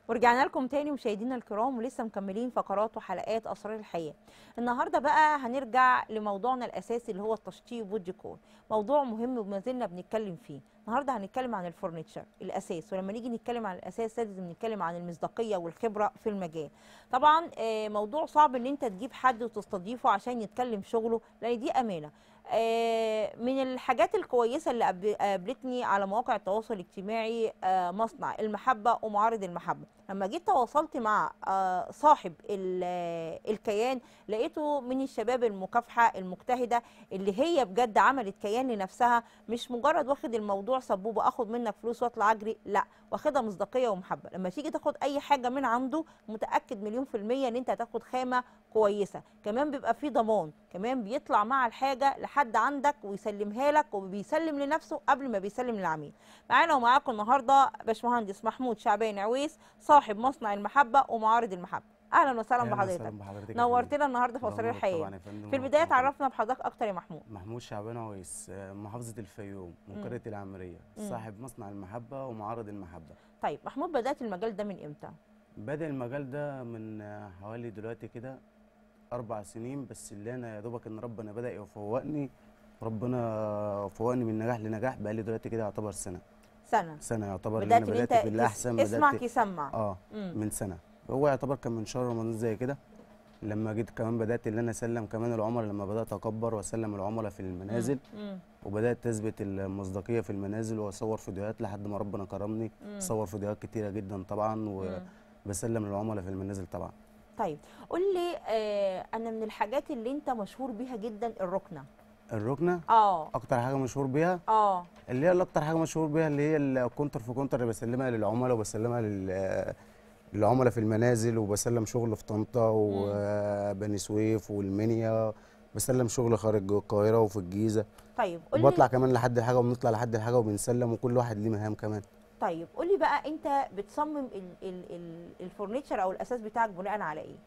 ورجعنا لكم تاني مشاهدينا الكرام ولسه مكملين فقرات وحلقات اسرار الحياه النهارده بقى هنرجع لموضوعنا الاساسي اللي هو التشطيب والديكور موضوع مهم وما زلنا بنتكلم فيه النهارده هنتكلم عن الفurniture الاساس ولما نيجي نتكلم عن الاساس لازم نتكلم عن المصداقيه والخبره في المجال طبعا آه، موضوع صعب ان انت تجيب حد وتستضيفه عشان يتكلم شغله لان دي امانه آه، من الحاجات الكويسه اللي قاب- قابلتني على مواقع التواصل الاجتماعي آه، مصنع المحبه ومعارض المحبه لما جيت تواصلت مع آه، صاحب ال- آه، الكيان لقيته من الشباب المكافحه المجتهده اللي هي بجد عملت كيان لنفسها مش مجرد واخد الموضوع سبوبه اخد منك فلوس واطلع اجري لا واخدها مصداقيه ومحبه لما تيجي تاخد اي حاجه من عنده متاكد مليون في الميه ان انت هتاخد خامه كويسه كمان بيبقى فيه ضمان كمان بيطلع مع الحاجه لحد عندك ويسلمها لك وبيسلم لنفسه قبل ما بيسلم للعميل معانا ومعاكم النهارده باشمهندس محمود شعبان عويس صاحب مصنع المحبه ومعارض المحبه اهلا وسهلا أهلاً بحضرتك وسهلاً بحضرتك يا نورتنا النهارده في فندم. اسرار نورك الحياه طبعاً يا فندم، في البدايه وربنا يخليك. تعرفنا بحضرتك اكتر يا محمود محمود شعبان عويس آه، محافظة الفيوم من مم. قرية العمرية مم. صاحب مصنع المحبة ومعارض المحبة طيب محمود بدات المجال ده من امتى بدأ المجال ده من آه، حوالي دلوقتي كده أربع سنين بس اللي أنا يا دوبك إن ربنا بدأ يفوقني ربنا فوقني من نجاح لنجاح بقالي دلوقتي كده يعتبر سنة سنه سنة يعتبر إن بدات أنا ان انت بدأت في تس- الأحسن اسمك بدأت يسمع اه مم. من سنة هو يعتبر كان من شهر رمضان زي كده لما جيت كمان بدأت اللي أنا أسلم كمان العملاء لما بدأت أكبر وأسلم العملاء في المنازل مم. وبدات تثبت المصداقيه في المنازل واصور فيديوهات لحد ما ربنا كرمني مم. اصور فيديوهات كتيره جدا طبعا مم. وبسلم العملاء في المنازل طبعا طيب قول لي آه انا من الحاجات اللي انت مشهور بيها جدا الركنه الركنه اه اكتر حاجه مشهور بيها اه اللي هي اللي اكتر حاجه مشهور بيها اللي هي الكونتر في كونتر اللي بسلمها للعملاء وبسلمها لل للعملاء في المنازل وبسلم شغل في طنطا وبني سويف والمنيا بسلم شغل خارج القاهره وفي الجيزه طيب قول وبطلع لي كمان لحد الحاجه وبنطلع لحد الحاجه وبنسلم وكل واحد ليه مهام كمان طيب قول لي بقى انت بتصمم ال ال ال الفurniture او الاساس بتاعك بناء على ايه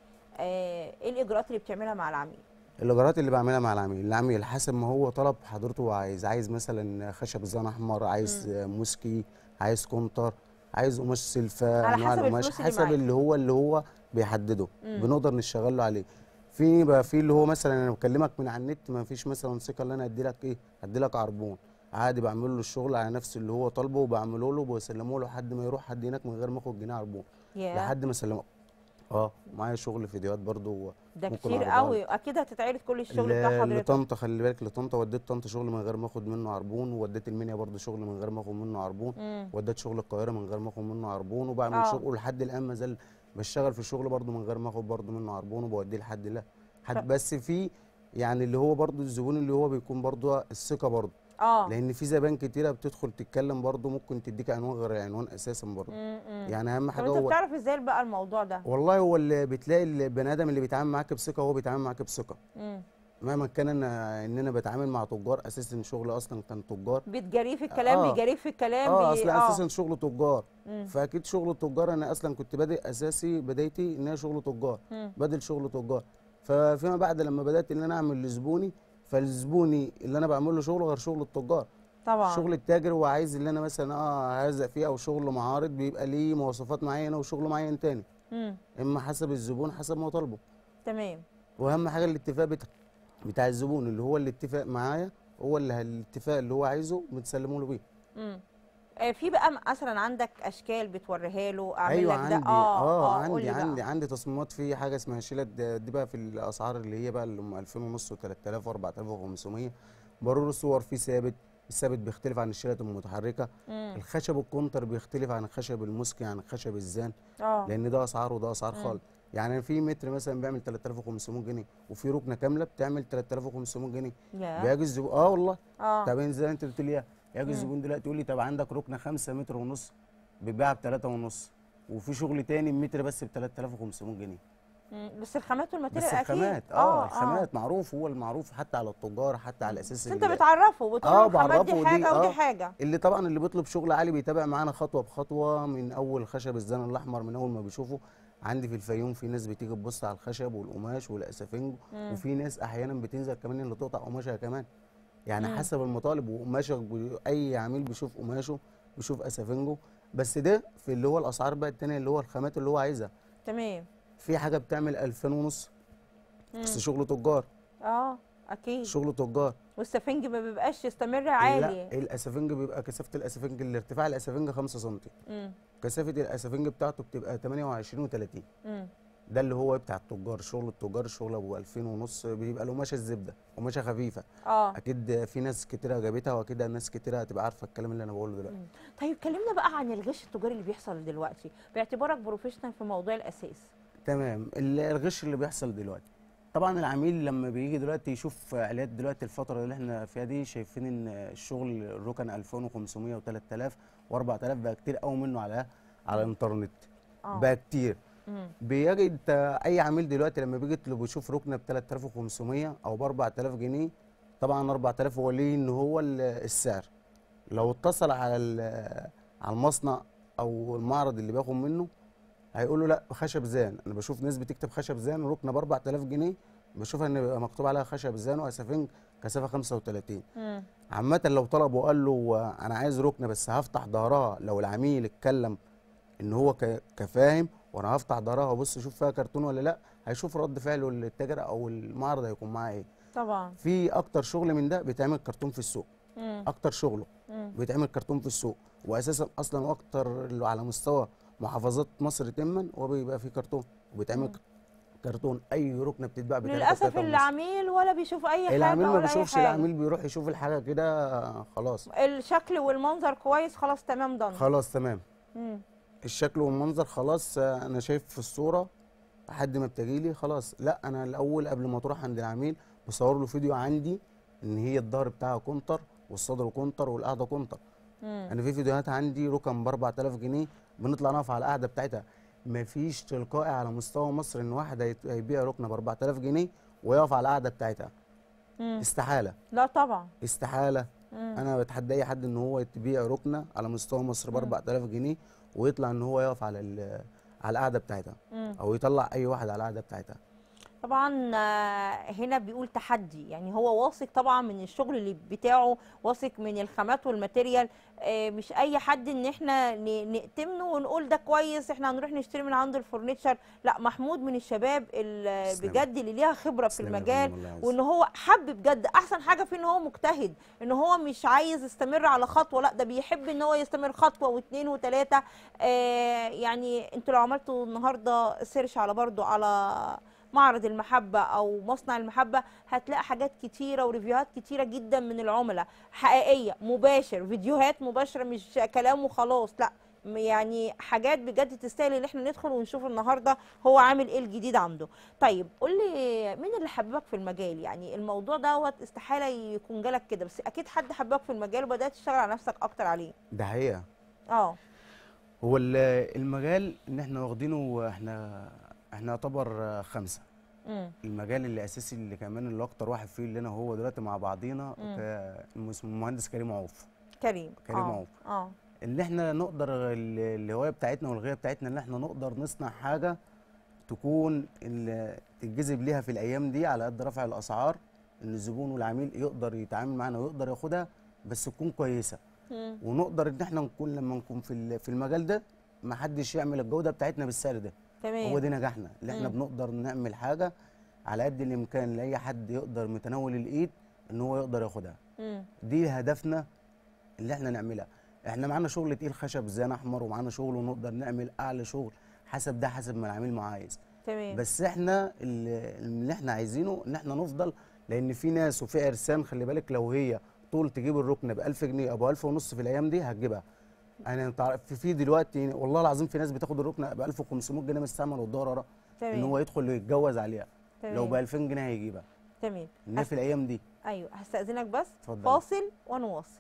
آه ايه الاجراءات اللي بتعملها مع العميل الاجراءات اللي بعملها مع العميل العميل حسب ما هو طلب حضرته عايز عايز مثلا خشب زان احمر عايز موسكي عايز كونتر عايز قماش سلفه على انواع حسب القماش الفلوس اللي حسب معاك. اللي هو اللي هو بيحدده مم. بنقدر نشتغل له عليه في بقى في اللي هو مثلا انا بكلمك من على النت ما فيش مثلا ثقه اللي انا ادي لك ايه ادي لك عربون عادي بعمل له الشغل على نفس اللي هو طالبه وبعمله له وبسلمه له لحد ما يروح حد هناك من غير ما اخد جنيه عربون يا لحد ما اسلمه اه معايا شغل فيديوهات برضو ده ممكن كتير أعرضها قوي اكيد هتتعرض كل الشغل بتاع ل- حضرتك لطنطا خلي بالك لطنطا وديت طنطا شغل من غير ما اخد منه عربون ووديت المنيا برضه شغل من غير ما اخد منه عربون مم. وديت شغل القاهره من غير ما اخد منه عربون وبعمل آه. شغل ولحد الان ما زال بشتغل في الشغل برضه من غير ما اخد برضه منه عربون وبوديه لحد لا ف- حد بس في يعني اللي هو برضه الزبون اللي هو بيكون برضه الثقه برضه اه لان في زبائن كتيره بتدخل تتكلم برضه ممكن تديك عنوان غير العنوان اساسا برضه مم، مم. يعني اهم طب حاجه انت هو بتعرف ازاي بقى الموضوع ده والله هو اللي بتلاقي البني ادم اللي بيتعامل معاك بثقه هو بيتعامل معاك بثقه مم. مهما كان انا ان انا بتعامل مع تجار اساسا شغلي اصلا كان تجار بتجاريه في الكلام آه. بيجاريه في الكلام اه بي... اصل اساسا شغل تجار مم. فاكيد شغل التجار انا اصلا كنت بادئ اساسي بدايتي ان هي شغل تجار مم. بدل شغل تجار ففيما بعد لما بدات ان انا اعمل لزبوني فالزبوني اللي انا بعمل له شغل غير شغل التجار طبعا شغل التاجر هو عايز اللي انا مثلا اه هرزق فيه او شغل معارض بيبقى ليه مواصفات معينه وشغل معين تاني مم. اما حسب الزبون حسب ما هو طالبه تمام واهم حاجه الاتفاق بتاع بتاع الزبون اللي هو الاتفاق معايا هو اللي الاتفاق اللي هو عايزه بتسلمه له بيه مم. آه، في بقى مثلا عندك اشكال بتوريها له اعمل ايوه لك عندي ده اه اه, قول عندي لي بقى. عندي عندي تصميمات في حاجه اسمها شيلات دي دي بقى في الاسعار اللي هي بقى اللي ام 2000 ونص و3000 و4500 برور الصور فيه ثابت الثابت بيختلف عن الشيلات المتحركه مم. الخشب الكونتر بيختلف عن الخشب المسكي عن الخشب الزان اه لان ده اسعار وده اسعار مم. خالص يعني في متر مثلا بيعمل 3500 جنيه وفي ركنه كامله بتعمل 3500 جنيه يا بيجي الزبون اه والله اه طب زي انت بتقول لي يجي مم. الزبون دلوقتي يقول لي طب عندك ركنه 5 متر ونص بيتباع ب 3 ونص وفي شغل تاني متر بس ب 3500 جنيه مم. بس الخامات والماتيريال بس اكيد الخامات اه الخامات معروف هو المعروف حتى على التجار حتى على اساس بس انت ال- بتعرفه بتقول آه، له الخامات دي بعرفه ودي- حاجه ودي آه. حاجه اللي طبعا اللي بيطلب شغل عالي بيتابع معانا خطوه بخطوه من اول خشب الزن الاحمر من اول ما بيشوفه عندي في الفيوم في ناس بتيجي تبص على الخشب والقماش والاسفنج مم. وفي ناس احيانا بتنزل كمان اللي تقطع قماشها كمان يعني مم. حسب المطالب وقماشك بي- اي عميل بيشوف قماشه بيشوف اسفنجه بس ده في اللي هو الاسعار بقى التانية اللي هو الخامات اللي هو عايزها تمام في حاجه بتعمل 2000 ونص مم. بس شغل تجار اه اكيد شغل تجار والسفنج ما بيبقاش يستمر لا عالي الاسفنج بيبقى كثافه الاسفنج الارتفاع الاسفنج 5 سم مم. كثافه الاسفنج بتاعته بتبقى 28 و30 مم. ده اللي هو بتاع التجار شغل التجار الشغل ابو 2000 ونص بيبقى القماشه الزبده قماشه خفيفه اه اكيد في ناس كتيره جابتها واكيد ناس كتيره هتبقى عارفه الكلام اللي انا بقوله دلوقتي مم. طيب كلمنا بقى عن الغش التجاري اللي بيحصل دلوقتي باعتبارك بروفيشنال في موضوع الاساس تمام ال- الغش اللي بيحصل دلوقتي طبعا العميل لما بيجي دلوقتي يشوف اعلانات دلوقتي الفتره اللي احنا فيها دي شايفين ان الشغل الركن 2500 و3000 و4000 بقى كتير قوي منه على على الانترنت اه بقى كتير مم. بيجد اي عميل دلوقتي لما بيجي يطلب يشوف ركنه ب 3500 او ب 4000 جنيه طبعا 4000 هو ليه ان هو ال- السعر لو اتصل على ال- على المصنع او المعرض اللي بياخد منه هيقول له لا خشب زان انا بشوف ناس بتكتب خشب زان ركنه ب 4000 جنيه بشوفها ان بيبقى مكتوب عليها خشب زان واسفنج كثافه 35 مم. عامة لو طلب وقال له آه، انا عايز ركنه بس هفتح ظهرها لو العميل اتكلم ان هو ك- كفاهم وانا هفتح ظهرها وابص اشوف فيها كرتون ولا لا هيشوف رد فعله التاجر او المعرض هيكون معاه ايه طبعا في اكتر شغل من ده بيتعمل كرتون في السوق مم. اكتر شغله مم. بيتعمل كرتون في السوق واساسا اصلا اكتر اللي على مستوى محافظات مصر تما هو بيبقى فيه كرتون وبيتعمل مم. كرتون اي ركنه بتتباع ب للاسف العميل ولا بيشوف اي حاجه العميل ما ولا أي بيشوفش حاجة. العميل بيروح يشوف الحاجه كده آه، خلاص الشكل والمنظر كويس خلاص تمام ضن خلاص تمام مم. الشكل والمنظر خلاص آه، انا شايف في الصوره لحد ما بتجيلي خلاص لا انا الاول قبل ما تروح عند العميل بصور له فيديو عندي ان هي الظهر بتاعها كونتر والصدر كونتر والقعده كونتر مم. انا في فيديوهات عندي ركن ب 4000 جنيه بنطلع نقف على القعده بتاعتها مفيش تلقائي على مستوى مصر ان واحد هيت- هيبيع ركنه ب 4000 جنيه ويقف على القعده بتاعتها مم. استحاله لا طبعا استحاله مم. انا بتحدى اي حد ان هو يبيع ركنه على مستوى مصر ب مم. 4000 جنيه ويطلع ان هو يقف على ال- على القعده بتاعتها مم. او يطلع اي واحد على القعده بتاعتها طبعا آه، هنا بيقول تحدي يعني هو واثق طبعا من الشغل اللي بتاعه واثق من الخامات والماتيريال آه، مش اي حد ان احنا ن- نأتمنه ونقول ده كويس احنا هنروح نشتري من عنده الفurniture لا محمود من الشباب ال- تسلمي. بجد اللي ليها خبره في تسلمي يا المجال فندم، الله يعزك. وان هو حب بجد احسن حاجه فيه ان هو مجتهد ان هو مش عايز يستمر على خطوه لا ده بيحب ان هو يستمر خطوه واثنين وثلاثه آه يعني انتوا لو عملتوا النهارده سيرش على برضو على معرض المحبة أو مصنع المحبة هتلاقي حاجات كتيرة وريفيوهات كتيرة جدا من العملاء حقيقية مباشر فيديوهات مباشرة مش كلام وخلاص لا م- يعني حاجات بجد تستاهل ان احنا ندخل ونشوف النهارده هو عامل ايه الجديد عنده طيب قول لي مين اللي حببك في المجال يعني الموضوع دوت استحاله يكون جالك كده بس اكيد حد حببك في المجال وبدات تشتغل على نفسك اكتر عليه ده حقيقه اه هو ال- المجال ان احنا واخدينه احنا احنا يعتبر خمسه امم المجال اللي اساسي اللي كمان اللي اكتر واحد فيه اللي انا وهو دلوقتي مع بعضينا مم. ك- اسمه المهندس كريم عوف كريم كريم اه عوف. اه ان احنا نقدر ال- الهوايه بتاعتنا والغايه بتاعتنا ان احنا نقدر نصنع حاجه تكون ال- تتجذب ليها في الايام دي على قد رفع الاسعار ان الزبون والعميل يقدر يتعامل معانا ويقدر ياخدها بس تكون كويسه مم. ونقدر ان احنا نكون لما نكون في ال- في المجال ده ما حدش يعمل الجوده بتاعتنا بالسعر ده تمام هو دي نجاحنا اللي احنا مم. بنقدر نعمل حاجه على قد الامكان لاي حد يقدر متناول الايد ان هو يقدر ياخدها مم. دي هدفنا اللي احنا نعملها احنا معانا شغل تقيل خشب زان احمر ومعانا شغل ونقدر نعمل اعلى شغل حسب ده حسب ما العميل ما عايز تمام بس احنا اللي اللي احنا عايزينه ان احنا نفضل لان في ناس وفي عرسان خلي بالك لو هي طول تجيب الركنه ب 1000 جنيه او ب 1000 ونص في الايام دي هتجيبها انا انت عارف في- في دلوقتي والله العظيم في ناس بتاخد الركنه ب 1500 جنيه مستعمل والدور ورا تمام ان هو يدخل ويتجوز عليها لو ب تمام 2000 جنيه هيجيبها تمام ان هي في الايام دي ايوه هستاذنك بس اتفضل فاصل ونواصل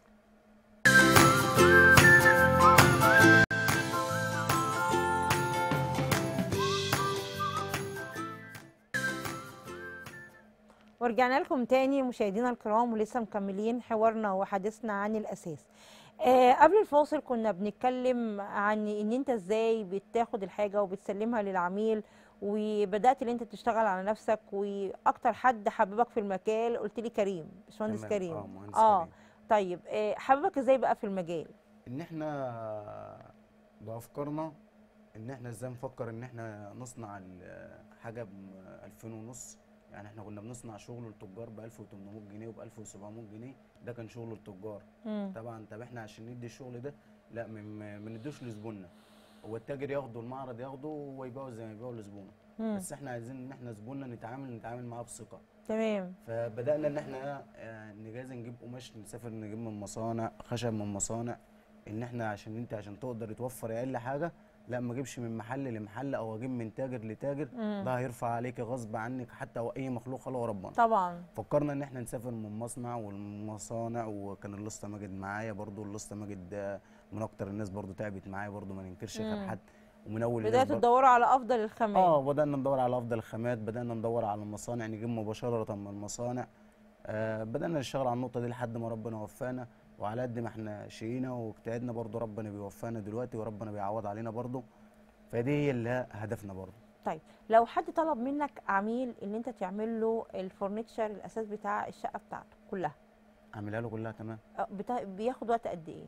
ورجعنا لكم تاني مشاهدينا الكرام ولسه مكملين حوارنا وحديثنا عن الاساس آه قبل الفاصل كنا بنتكلم عن ان انت ازاي بتاخد الحاجه وبتسلمها للعميل وبدات ان انت تشتغل على نفسك واكتر حد حببك في المجال قلت لي كريم باشمهندس تمام. كريم اه مهندس اه كريم. طيب آه حببك ازاي بقى في المجال ان احنا بافكارنا ان احنا ازاي نفكر ان احنا نصنع ال- حاجه ب 2000 ونص يعني احنا كنا بنصنع شغل التجار ب 1800 جنيه وب 1700 جنيه ده كان شغل التجار مم. طبعا طب احنا عشان ندي الشغل ده لا ما- ما ما ندوش لزبوننا هو التاجر ياخده المعرض ياخده ويبيعه زي ما يبيعه لزبونه مم. بس احنا عايزين ان احنا زبوننا نتعامل نتعامل معاه بثقه تمام فبدانا ان احنا آه، نجهز نجيب قماش نسافر نجيب من مصانع خشب من مصانع ان احنا عشان انت عشان تقدر توفر اقل حاجه لا ما اجيبش من محل لمحل او اجيب من تاجر لتاجر مم. ده هيرفع عليك غصب عنك حتى او اي مخلوق خلقه ربنا طبعا فكرنا ان احنا نسافر من مصنع والمصانع وكان اللسطى ماجد معايا برضو اللسطى ماجد آه، من اكتر الناس برضو تعبت معايا برضو ما ننكرش مم. غير حد ومن اول الناس بداية برضو- تدوروا على افضل الخامات اه بدأنا ندور على أفضل الخامات بدأنا ندور على المصانع نجيب مباشرة من المصانع آه بدأنا نشتغل على النقطة دي لحد ما ربنا وفانا وعلى قد ما احنا شقينا واجتهدنا برضو ربنا بيوفانا دلوقتي وربنا بيعوض علينا برضو فدي هي اللي هدفنا برضو طيب لو حد طلب منك عميل ان انت تعمل له الفurniture الاساس بتاع الشقه بتاعته كلها أعملها له كلها تمام أه، بتا... بياخد وقت قد ايه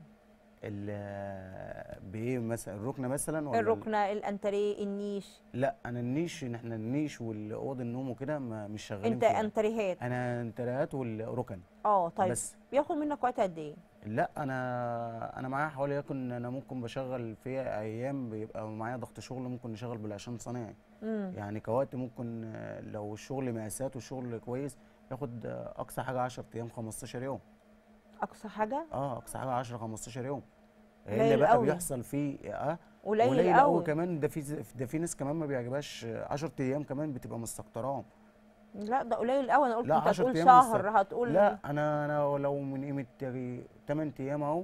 ال- بإيه مثلا الركنة مثلا ولا ال- الركنه الانتريه النيش لا أنا النيش إن احنا النيش والأوض النوم وكده ما- مش شغالين انت فيها انتريهات أنا انتريهات والركن اه طيب بس بياخد منك وقت قد ايه لا انا انا معايا حوالي يكن انا ممكن بشغل فيها ايام بيبقى معايا ضغط شغل ممكن نشغل بالعشان صنايعي امم يعني كوقت ممكن آه، لو الشغل مقاسات والشغل كويس ياخد آه، اقصى حاجه 10 ايام 15 يوم اقصى حاجه اه اقصى حاجه 10 15 يوم قليل اللي بقى قوي. بيحصل فيه اه قليل قليل قوي قوي كمان ده في ده في ناس كمان ما بيعجبهاش 10 ايام كمان بتبقى مستكتراهم لا ده قليل قوي انا قلت لا، انت 10 هتقول أيام شهر بالظبط. هتقول لا انا انا لو من قيمه يجي 8 ايام اهو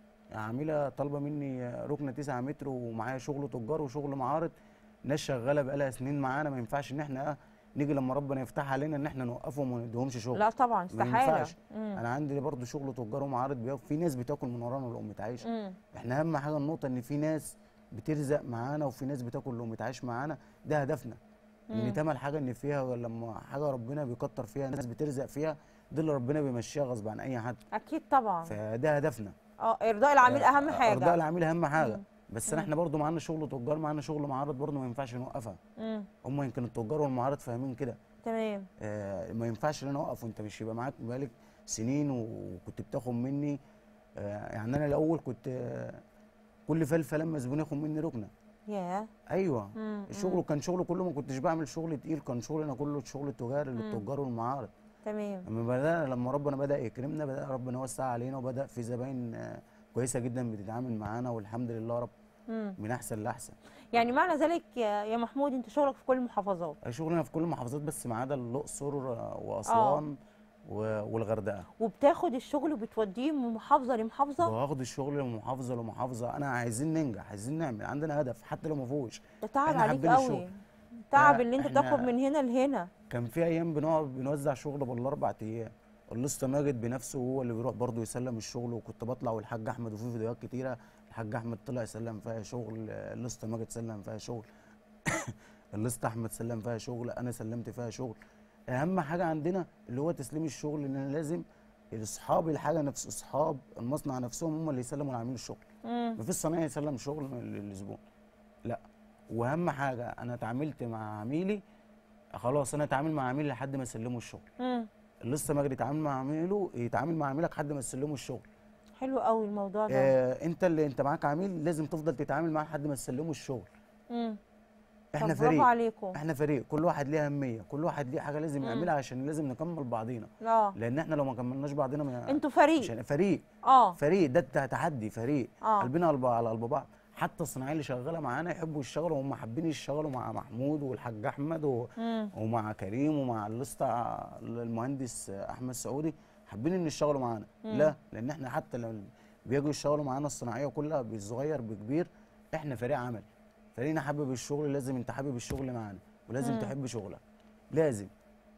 عامله طالبه مني ركنه 9 متر ومعايا شغل تجار وشغل معارض ناس شغاله بقالها سنين معانا ما ينفعش ان احنا آه نيجي لما ربنا يفتح علينا ان احنا نوقفهم وما نديهمش شغل لا طبعا ما استحاله ينفعش. مم. انا عندي برضو شغل تجار ومعارض بياكل في ناس بتاكل من ورانا لقمه عيش مم. احنا اهم حاجه النقطه ان في ناس بترزق معانا وفي ناس بتاكل لقمه عيش معانا ده هدفنا مم. ان تمل حاجه ان فيها لما حاجه ربنا بيكتر فيها ناس بترزق فيها ده اللي ربنا بيمشيها غصب عن اي حد اكيد طبعا فده هدفنا اه ارضاء العميل آه، اهم حاجه ارضاء العميل اهم حاجه مم. بس مم. احنا برضو معانا شغل تجار معانا شغل معارض برضو ما ينفعش نوقفها مم. هم يمكن التجار والمعارض فاهمين كده تمام آه ما ينفعش ان انا اوقف وانت مش يبقى معاك بقالك سنين وكنت بتاخد مني آه يعني انا الاول كنت آه كل فلفل لما زبون ياخد مني ركنه ياه ايوه مم. الشغل كان شغل كله ما كنتش بعمل شغل تقيل كان شغلنا كله شغل تجاري مم. للتجار والمعارض تمام لما بدأنا لما ربنا بدأ يكرمنا بدأ ربنا يوسع علينا وبدأ في زباين آه، كويسة جدا بتتعامل معانا والحمد لله رب مم. من أحسن لأحسن يعني معنى ذلك يا يا محمود انت شغلك في كل المحافظات شغلنا في كل المحافظات بس ما عدا الأقصر آه، وأسوان و- والغردقة وبتاخد الشغل وبتوديه من محافظه لمحافظه واخد الشغل من محافظة لمحافظة أنا عايزين ننجح عايزين نعمل عندنا هدف حتى لو ما فيهوش ده تعب إحنا عليك حابين قوي الشغل. تعب لا، اللي انت إحنا- تاخد من هنا لهنا كان في أيام بنقعد بنوزع شغل بالأربع أيام اللص ماجد بنفسه هو اللي بيروح برضه يسلم الشغل وكنت بطلع والحاج احمد وفي فيديوهات كتيره الحاج احمد طلع يسلم فيها شغل اللص ماجد سلم فيها شغل اللص احمد سلم فيها شغل انا سلمت فيها شغل اهم حاجه عندنا اللي هو تسليم الشغل ان انا لازم اصحاب الحاجه نفس اصحاب المصنع نفسهم هم اللي يسلموا العميل الشغل مم. مفيش صنايعي يسلم شغل للزبون لا واهم حاجه انا اتعاملت مع عميلي خلاص انا اتعامل مع عميلي لحد ما اسلمه الشغل مم. لسه مجري يتعامل مع عميله يتعامل مع عميلك لحد ما تسلمه الشغل حلو قوي الموضوع ده آه انت اللي انت معاك عميل لازم تفضل تتعامل معاه لحد ما تسلمه الشغل مم. احنا طب برافو فريق عليكم احنا فريق كل واحد ليه اهميه كل واحد ليه حاجه لازم مم. يعملها عشان لازم نكمل بعضينا اه لان احنا لو ما كملناش بعضنا ما انتوا مش فريق هن- فريق اه فريق ده الت- تحدي فريق اه قلبنا قلب على قلب بعض حتى الصناعيه اللي شغاله معانا يحبوا يشتغلوا وهم حابين يشتغلوا مع محمود والحاج احمد و... مم. ومع كريم ومع اللسطى المهندس احمد سعودي حابين ان يشتغلوا معانا مم. لا لان احنا حتى لو بيجوا يشتغلوا معانا الصناعيه كلها بالصغير بكبير احنا فريق عمل فريقنا حابب الشغل لازم انت حابب الشغل معانا ولازم مم. تحب شغلك لازم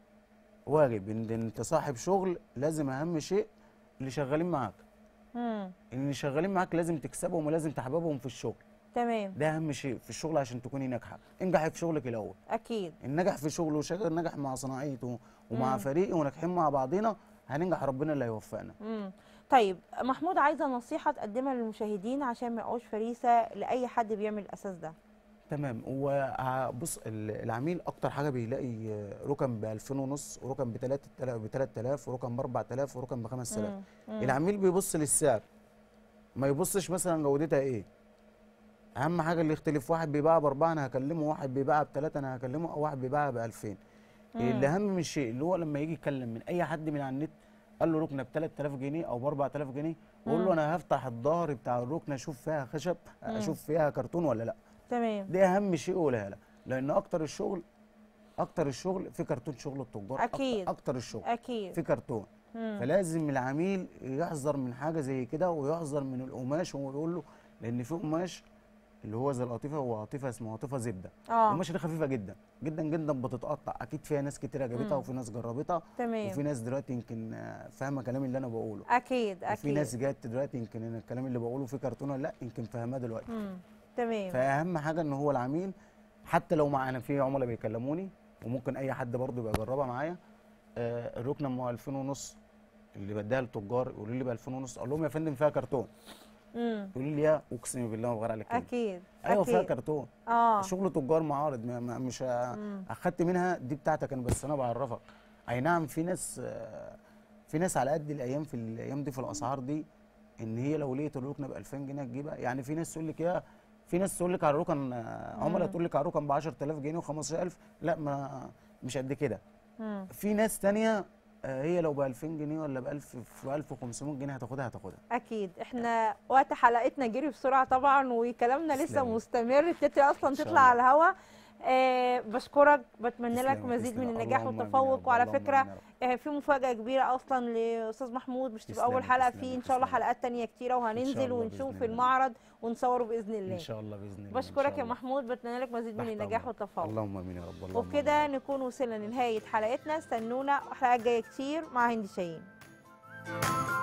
واجب ان انت صاحب شغل لازم اهم شيء اللي شغالين معاك مم. ان اللي شغالين معاك لازم تكسبهم ولازم تحببهم في الشغل تمام ده اهم شيء في الشغل عشان تكوني ناجحه انجحي في شغلك الاول اكيد النجح في شغله وشغل نجح مع صناعيته ومع مم. فريقه وناجحين مع بعضينا هننجح ربنا اللي هيوفقنا مم. طيب محمود عايزه نصيحه تقدمها للمشاهدين عشان ما يقعوش فريسه لاي حد بيعمل الاساس ده تمام هو بص ال- العميل اكتر حاجه بيلاقي ركن ب 2000 ونص وركن ب 3000 ب 3000 وركن ب 4000 وركن ب 5000 مم. مم. العميل بيبص للسعر ما يبصش مثلا جودتها ايه اهم حاجه اللي يختلف واحد بيبيعها باربعه انا هكلمه واحد بيبيعها بثلاثه انا هكلمه او واحد بيبيعها ب 2000 مم. الاهم من الشيء اللي هو لما يجي يتكلم من اي حد من على النت قال له ركنه ب 3000 جنيه او ب 4000 جنيه ويقول له مم. انا هفتح الظهر بتاع الركنه اشوف فيها خشب مم. اشوف فيها كرتون ولا لا تمام دي اهم شيء قولها لها لان اكتر الشغل اكتر الشغل في كرتون شغل التجار أكتر- أكيد. اكتر الشغل اكيد في كرتون مم. فلازم العميل يحذر من حاجه زي كده ويحذر من القماش ويقول له لان في قماش اللي هو زي القطيفه هو قطيفه اسمها قطيفه زبده اه القماشه دي خفيفه جدا جدا جدا بتتقطع اكيد فيها ناس كتير جابتها مم. وفي ناس جربتها تمام وفي ناس دلوقتي يمكن آه، فاهمه كلامي اللي انا بقوله اكيد وفي اكيد ناس جت دلوقتي يمكن أنا الكلام اللي بقوله فيه كرتونه لا يمكن فاهماه دلوقتي مم. تمام فاهم حاجه ان هو العميل حتى لو معانا في عملاء بيكلموني وممكن اي حد برضه يبقى يجربها معايا آه الركنه ام 2000 ونص اللي بديها للتجار يقولوا لي ب 2000 ونص اقول لهم يا فندم فيها كرتون مم. يقولوا لي يا اقسم بالله ما بغير عليك كلمة. اكيد ايوه فيها اكيد كرتون اه شغل تجار معارض ما ما مش ه- مم. اخدت منها دي بتاعتك انا بس انا بعرفك اي نعم في ناس آه، في ناس على قد الايام في الايام دي في الاسعار دي ان هي لو لقيت الركنه ب 2000 جنيه تجيبها يعني في ناس تقول لك يا في ناس تقول لك على الركن آه، عملاء مم. تقول لك على الركن ب 10000 جنيه و15000 لا ما مش قد كده مم. في ناس تانية آه، هي لو ب 2000 جنيه ولا ب 1000 في 1500 جنيه هتاخدها هتاخدها اكيد احنا وقت حلقتنا جري بسرعه طبعا وكلامنا لسه تسلمي. مستمر التتر اصلا إن شاء تطلع الله. على الهوا آه بشكرك بتمنى لك تسلمي، مزيد من تسلمي. النجاح اللهم آمين يا والتفوق رب، وعلى اللهم فكره آمين يا رب. آه في مفاجاه كبيره اصلا لاستاذ محمود مش تبقى اول تسلمي، حلقه تسلمي، فيه ان شاء الله تسلمي. حلقات تانية كتيره وهننزل الله ونشوف بإذن الله. المعرض ونصوره باذن الله ان شاء الله باذن الله إن بشكرك شاء يا الله. محمود بتمنى لك مزيد من تحت النجاح أمرك. والتفوق اللهم امين يا رب اللهم آمين وبكده يا رب. نكون وصلنا لنهايه حلقتنا استنونا حلقات جايه كتير مع هند شاهين